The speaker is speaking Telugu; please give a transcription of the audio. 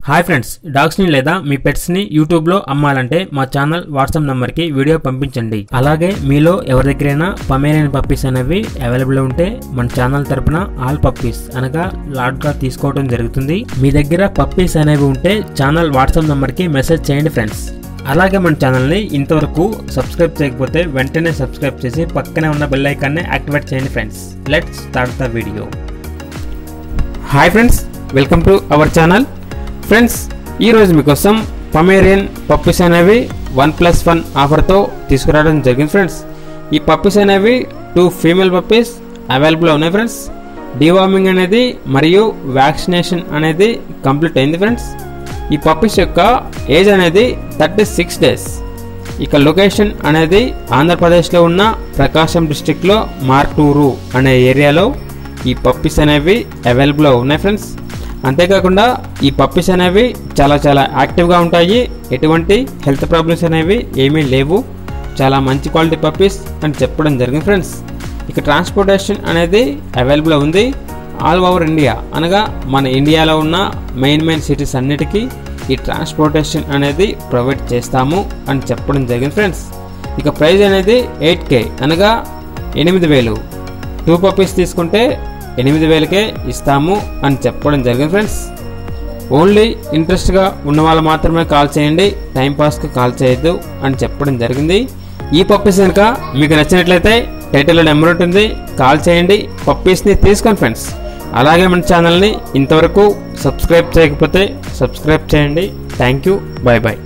హాయ్ ఫ్రెండ్స్ డాగ్స్ని లేదా మీ పెట్స్ని యూట్యూబ్లో అమ్మాలంటే మా ఛానల్ వాట్సాప్ నంబర్కి వీడియో పంపించండి అలాగే మీలో ఎవరి దగ్గరైనా పమేరియన్ పప్పీస్ అనేవి అవైలబుల్ ఉంటే మన ఛానల్ తరపున ఆల్ పప్పీస్ అనగా లాట్గా తీసుకోవడం జరుగుతుంది మీ దగ్గర పప్పీస్ అనేవి ఉంటే ఛానల్ వాట్సాప్ నంబర్కి మెసేజ్ చేయండి ఫ్రెండ్స్ అలాగే మన ఛానల్ని ఇంతవరకు సబ్స్క్రైబ్ చేయకపోతే వెంటనే సబ్స్క్రైబ్ చేసి పక్కనే ఉన్న బెల్ ఐకాన్ని యాక్టివేట్ చేయండి friends let's start the video hi friends welcome to our channel friends ఈరోజు మీకోసం పమేరియన్ పప్పీస్ అనేవి వన్ ప్లస్ వన్ ఆఫర్తో తీసుకురావడం జరిగింది ఫ్రెండ్స్ ఈ పప్పీస్ అనేవి టూ ఫీమేల్ పప్పీస్ అవైలబుల్ ఉన్నాయి ఫ్రెండ్స్ డివార్మింగ్ అనేది మరియు వ్యాక్సినేషన్ అనేది కంప్లీట్ అయింది ఫ్రెండ్స్ ఈ పప్పీస్ యొక్క ఏజ్ అనేది థర్టీ సిక్స్ డేస్ ఇక లొకేషన్ అనేది ఆంధ్రప్రదేశ్లో ఉన్న ప్రకాశం డిస్టిక్లో మార్టూరు అనే ఏరియాలో ఈ పప్పీస్ అనేవి అవైలబుల్లో ఉన్నాయి ఫ్రెండ్స్ అంతేకాకుండా ఈ పప్పీస్ అనేవి చాలా చాలా యాక్టివ్గా ఉంటాయి ఎటువంటి హెల్త్ ప్రాబ్లమ్స్ అనేవి ఏమీ లేవు చాలా మంచి క్వాలిటీ పప్పీస్ అని చెప్పడం జరిగింది ఫ్రెండ్స్ ఇక ట్రాన్స్పోర్టేషన్ అనేది అవైలబుల్ ఉంది ఆల్ ఓవర్ ఇండియా అనగా మన ఇండియాలో ఉన్న మెయిన్ మెయిన్ సిటీస్ అన్నిటికీ ఈ ట్రాన్స్పోర్టేషన్ అనేది ప్రొవైడ్ చేస్తాము అని చెప్పడం జరిగింది ఫ్రెండ్స్ ఇక ప్రైస్ అనేది ఎయిట్ కే అనగా ఎనిమిది వేలు టూ పప్పీస్ తీసుకుంటే ఎనిమిది వేలకే ఇస్తాము అని చెప్పడం జరిగింది ఫ్రెండ్స్ ఓన్లీ ఇంట్రెస్ట్గా ఉన్న వాళ్ళు మాత్రమే కాల్ చేయండి టైంపాస్కి కాల్ చేయొద్దు అని చెప్పడం జరిగింది ఈ పప్పీస్ కనుక మీకు నచ్చినట్లయితే టైటిల్లో నెంబర్ ఉంటుంది కాల్ చేయండి పప్పీస్ని తీసుకోండి ఫ్రెండ్స్ అలాగే మన ఛానల్ని ఇంతవరకు సబ్స్క్రైబ్ చేయకపోతే సబ్స్క్రైబ్ చేయండి థ్యాంక్ యూ బాయ్ బాయ్